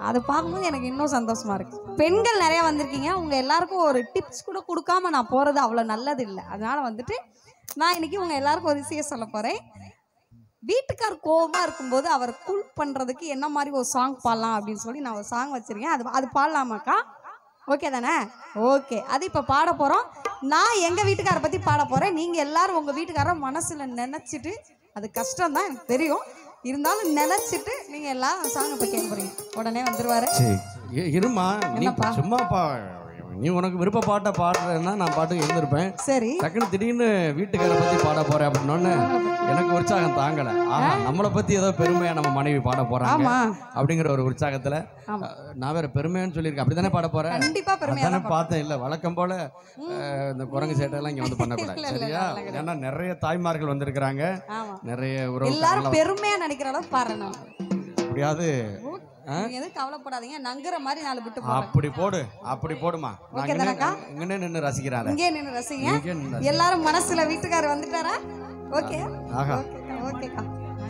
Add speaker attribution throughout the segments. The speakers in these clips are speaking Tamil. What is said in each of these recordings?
Speaker 1: அதை பார்க்கும்போது எனக்கு இன்னும் சந்தோஷமா இருக்கு பெண்கள் நிறைய வந்திருக்கீங்க உங்க எல்லாருக்கும் ஒரு டிப்ஸ் கூட கொடுக்காம நான் போறது அவ்வளோ நல்லது இல்லை அதனால வந்துட்டு நான் இன்னைக்கு உங்க எல்லாருக்கும் ஒரு விஷயம் சொல்ல போறேன் வீட்டுக்கார் கோவமா இருக்கும்போது அவரை கூல் பண்றதுக்கு என்ன மாதிரி ஒரு சாங் பாடலாம் அப்படின்னு சொல்லி நான் ஒரு சாங் வச்சிருக்கேன் அது அது பாடலாமாக்கா ஓகே தானே ஓகே அது இப்போ பாட போகிறோம் நான் எங்கள் வீட்டுக்காரை பற்றி பாட போகிறேன் நீங்கள் எல்லாரும் உங்கள் வீட்டுக்கார மனசில் நினச்சிட்டு அது கஷ்டம் தான் எனக்கு தெரியும் இருந்தாலும் நினச்சிட்டு நீங்கள் எல்லாம் சாங் இப்போ கேட்க போறீங்க உடனே வந்துருவாரு
Speaker 2: சரி இ- இருமா நீ
Speaker 1: என்னப்பா?
Speaker 2: சும்மா பா நீ உனக்கு விருப்ப பாட்டை பாடுறேன்னா நான் பாட்டுக்கு இருந்திருப்பேன்
Speaker 1: சரி
Speaker 2: டக்குன்னு திடீர்னு வீட்டுக்காரை பத்தி பாட போறேன் அப்படின்னோடனே எனக்கு உற்சாகம் தாங்கல ஆஹா நம்மளை பத்தி ஏதோ பெருமையா நம்ம மனைவி பாட போறாங்க
Speaker 1: ஆமா
Speaker 2: அப்படிங்கிற ஒரு உற்சாகத்துல
Speaker 1: ஆமா.
Speaker 2: அஹ், நான் வேற பெருமைன்னு சொல்லியிருக்கேன் அப்படிதானே பாட போறேன்
Speaker 1: கண்டிப்பா பெருமையா
Speaker 2: அதானே
Speaker 1: தான்
Speaker 2: பார்த்தேன் இல்ல வழக்கம் போல அஹ், இந்த குரங்கு சேட்டையெல்லாம் இங்க வந்து பண்ணக்கூடாது
Speaker 1: இல்ல, இல்ல,
Speaker 2: சரியா
Speaker 1: இல்ல, இல்ல.
Speaker 2: ஏன்னா நிறைய தாய்மார்கள் வந்திருக்கிறாங்க
Speaker 1: ஆமா
Speaker 2: நிறைய
Speaker 1: எல்லாரும்
Speaker 2: உறவு
Speaker 1: பெருமையா நினைக்கிற அளவு பாரு நான்
Speaker 2: அப்படியாவது
Speaker 1: நீங்க எதுவும் கவலைப்படாதீங்க நங்குற மாதிரி நாலு விட்டு போறேன்
Speaker 2: அப்படி போடு அப்படி போடுமா நான்
Speaker 1: ஓகே தானக்கா?
Speaker 2: இங்கே நின்று ரசிக்கிறாரு
Speaker 1: இங்கே நின்று ரசிங்க
Speaker 2: இங்கே நின்னு
Speaker 1: எல்லாரும் மனசுல வீட்டுக்காரர் வந்துட்டாரா ஓகே
Speaker 2: ஆஹா
Speaker 1: ஓகேக்கா ஓகேக்கா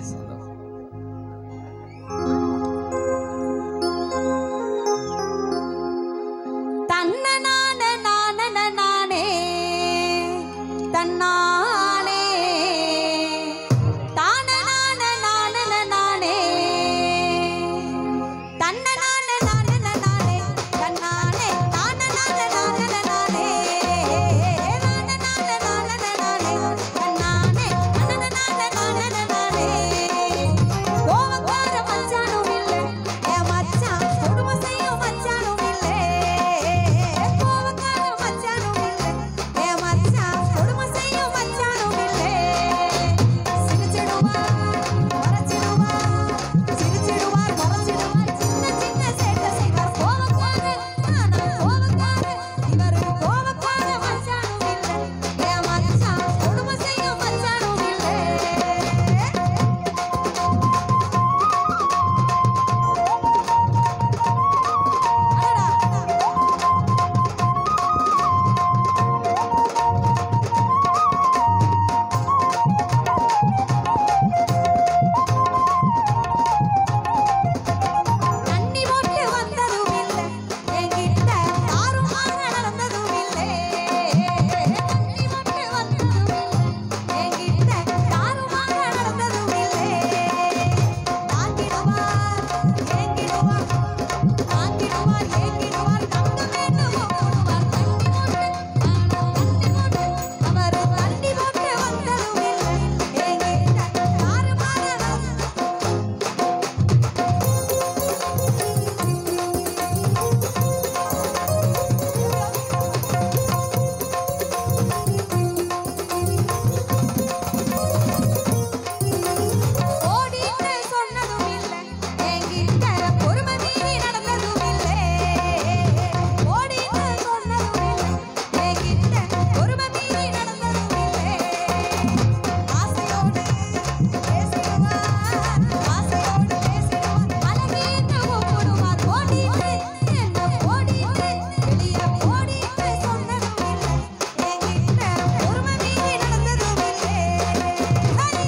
Speaker 1: தன்ன நான நான நானே தன்னானே தான நான நான நானே தன்ன நான நான நானே தன்னானே தான நான நான நானே நான நான நான நானே தன்னானே நான நான நான நானே கோவக்கார மச்சானும் இல்ல என் மச்சான் கொடுமை செய்யும் மச்சானும் இல்ல கோவக்கார மச்சானும் இல்ல என் மச்சான் கொடுமை செய்யும் மச்சானும் இல்ல சிரிச்சிடுவா மறைச்சிடுவா சிரிச்சிடுவா மறைச்சிடுவா சின்ன சின்ன சேட்டை செய்வார் கோவக்கார நானா கோவக்கார இவரு கோவக்கார மச்சானும் இல்ல என் மச்சான் கொடுமை செய்யும் மச்சானும் இல்ல தண்ணி போட்டு வந்ததும் இல்ல என்கிட்ட தாறுமாற நடந்ததும் இல்ல தண்ணி போட்டு வந்ததும் இல்ல என்கிட்ட தாறுமாற நடந்ததும் இல்ல தாங்கிடுவார் ஏங்கிடுவார் தாங்கிடுவார் ஏங்கிடுவார் தங்க வேண்டும் ஓடுவார் தண்ணி போட்டு தண்ணி போட்டு அவர் தண்ணி போட்டு வந்ததும் இல்ல என்கிட்ட தாறுமாற நடந்ததும் ஓடிட்டு சொன்னதும் இல்ல என்கிட்ட பொறுமை மீறி நடந்ததும் இல்ல ஓடிட்டு சொன்னதும் இல்ல என்கிட்ட பொறுமை மீறி நடந்ததும் இல்ல ஆசையோடு பேசிடுவா ஆசையோடு பேசிடுவா அழகின்னு கூப்பிடுவார் ஓடிட்டு என்ன ஓடிட்டு வெளியே ஓடிட்டு சொன்னதும் இல்ல என்கிட்ட பொறுமை மீறி நடந்ததும் இல்ல ஹரி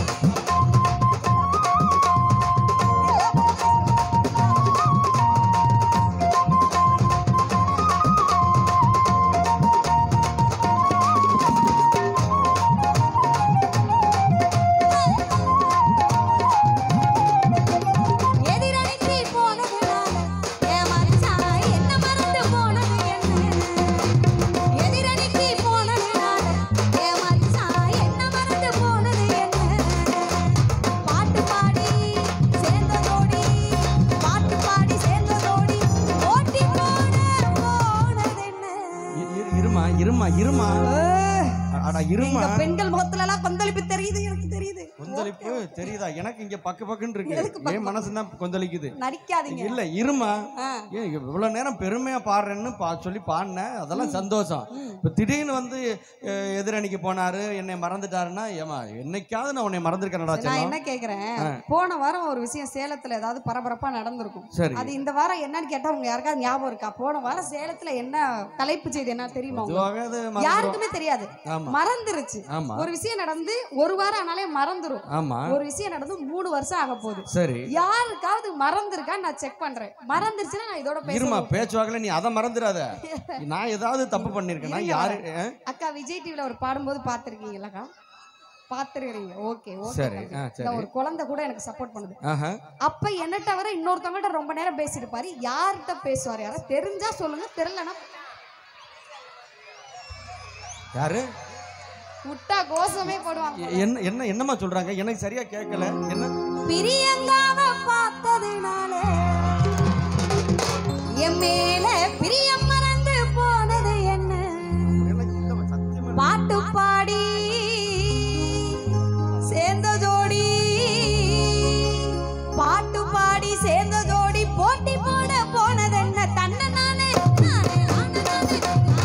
Speaker 1: எதிரணிக்கு போனதுனால என் மச்சான் என்ன மறந்து போனது என்ன எதிரணிக்கு போனதுனால என் மச்சான் என்ன மறந்து போனது என்ன பாட்டு பாடி சேர்ந்ததோடி பாட்டு பாடி சேர்ந்ததோடி ஓட்டி போட போனது என்ன
Speaker 2: இ- இரு- இருமா இருமா இருமா அடா இருமா
Speaker 1: எங்க பெண்கள் முகத்துல எல்லாம் கொந்தளிப்பு தெரியுது எனக்கு தெரியுது
Speaker 2: கொந்தளிப்பு தெரியுதா எனக்கு இங்க பக்கு பக்குன்னு இருக்கு
Speaker 1: எதுக்கு பக்கு
Speaker 2: என் மனசு தான் கொந்தளிக்குது
Speaker 1: நடிக்காதீங்க
Speaker 2: இல்ல இருமா
Speaker 1: ஆ.
Speaker 2: ஏன் இவ்வளவு நேரம் பெருமையா பாடுறேன்னு பா சொல்லி பாடினேன் அதெல்லாம் சந்தோஷம் இப்ப திடீர்னு வந்து அஹ், எதிரணிக்கு போனாரு என்னை மறந்துட்டாருன்னா ஏமா என்னைக்காவது நான் உன்னை மறந்துருக்கேன்டா
Speaker 1: நான்
Speaker 2: செல்லம்
Speaker 1: என்ன கேக்குறேன் போன வாரம் ஒரு விஷயம் சேலத்துல ஏதாவது பரபரப்பா நடந்திருக்கும்
Speaker 2: சரி
Speaker 1: அது இந்த வாரம் என்னன்னு கேட்டா உங்க யாருக்காவது ஞாபகம் இருக்கா போன வாரம் சேலத்துல என்ன தலைப்பு செய்தி என்ன தெரியுமா உங்களுக்கு?
Speaker 2: பொதுவாகவே அது மறந்துடும்
Speaker 1: யாருக்குமே தெரியாது
Speaker 2: ஆமா
Speaker 1: மறந்துருச்சு
Speaker 2: ஆமா
Speaker 1: ஒரு விஷயம் நடந்து ஒரு வாரம் ஆனாலே மறந்து மறந்துரும்
Speaker 2: ஆமா
Speaker 1: ஒரு விஷயம் நடந்து மூணு வருஷம் ஆக போகுது
Speaker 2: சரி
Speaker 1: யாருக்காவது மறந்துருக்கான்னு நான் செக் பண்றேன் மறந்துருச்சுன்னா நான் இதோட
Speaker 2: இருமா
Speaker 1: பேசுறேன்
Speaker 2: பேச்சுவாக்கல நீ அதை மறந்துடாத நான் ஏதாவது தப்பு பண்ணிருக்கேனா
Speaker 1: இருங்க
Speaker 2: யாரு ஆ?
Speaker 1: அக்கா விஜய் டிவில ஒரு பாடும்போது பாத்திருக்கீங்களாக்கா பாத்துருக்கீங்க ஓகே ஓகே
Speaker 2: சரி ஆ
Speaker 1: இந்த
Speaker 2: சரி
Speaker 1: ஒரு குழந்தை கூட எனக்கு சப்போர்ட் பண்ணுது
Speaker 2: ஆஹா
Speaker 1: அப்ப என்ன தவிர இன்னொருத்தவங்கள்ட்ட ரொம்ப நேரம் பேசியிருப்பாரு யார்கிட்ட பேசுவார் யாரா தெரிஞ்சா சொல்லுங்க தெரியலனா
Speaker 2: யாரு
Speaker 1: விட்டா கோஷமே போடுவாங்க
Speaker 2: எ- என்ன என்ன என்னம்மா சொல்றாங்க எனக்கு சரியா கேட்கல என்ன
Speaker 1: பிரியங்காவ பார்த்ததுனால என் மேல பிரியம் மறந்து போனது என்ன
Speaker 2: எனக்கு இல்லம்மா, சத்தியமா
Speaker 1: பாட்டு பாடி சேர்ந்த ஜோடி பாட்டு பாடி சேர்ந்த ஜோடி போட்டி போட போனது என்ன தன்னை நானே நானே, நானே, நானே,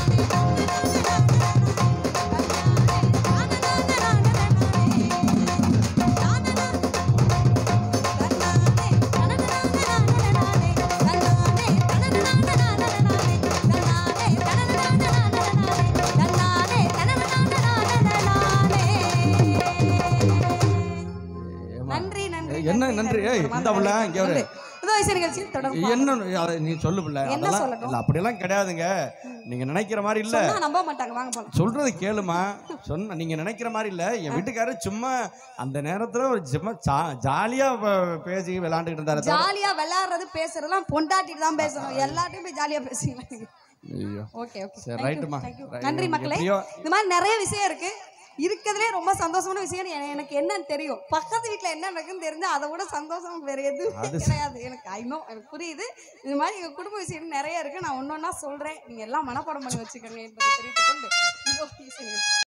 Speaker 2: ஏம்மா,
Speaker 1: நன்றி நன்றி
Speaker 2: என்ன நன்றி ஏய் இந்த புள்ள இங்க வரு
Speaker 1: இதோ இசை நிகழ்ச்சியில் தொடரும்
Speaker 2: என்ன அதை நீ சொல்லு புள்ள
Speaker 1: என்ன
Speaker 2: அதெல்லாம்
Speaker 1: சொல்லணும்?
Speaker 2: இல்ல அப்படியெல்லாம் கிடையாதுங்க நீங்க நினைக்கிற மாதிரி இல்ல
Speaker 1: சொன்னா நம்ப மாட்டாங்க வாங்க போலாம்
Speaker 2: சொல்றது கேளுமா சொன்ன நீங்க நினைக்கிற மாதிரி இல்ல என் வீட்டுக்காரர் சும்மா அந்த நேரத்துல ஒரு சும்மா ஜா- ஜாலியா ப- பேசி விளையாண்டுக்கிட்டு இருந்தாரு தவிர-
Speaker 1: ஜாலியா விளையாடுறது பேசுறதெல்லாம் பொண்டாட்டிட்டு தான் பேசணும் எல்லாத்தையும் போய் ஜாலியா பேசுவீங்க
Speaker 2: ஐயோ
Speaker 1: ஓகே ஓகே
Speaker 2: சரி
Speaker 1: Thank you,
Speaker 2: ரைட்டுமா
Speaker 1: thank you. நன்றி மக்களே
Speaker 2: எப்படியோ
Speaker 1: இந்த மாதிரி நிறைய விஷயம் இருக்கு இருக்கிறதுலே ரொம்ப சந்தோஷமான விஷயம் என- எனக்கு என்னன்னு தெரியும் பக்கத்து வீட்ல என்ன நடக்குன்னு தெரிஞ்சா அதை விட சந்தோஷம் வேற எதுவும் கிடையாது எனக்கு ஐ நோ எனக்கு புரியுது இந்த மாதிரி எங்க குடும்ப விஷயம் நிறைய இருக்கு நான் ஒன்னொன்னா சொல்றேன் நீங்க எல்லாம் மனப்பாடம் பண்ணி வச்சுக்கோங்க என்பதை தெரிவித்துக் கொண்டு இதோ இசை நிகழ்ச்சி.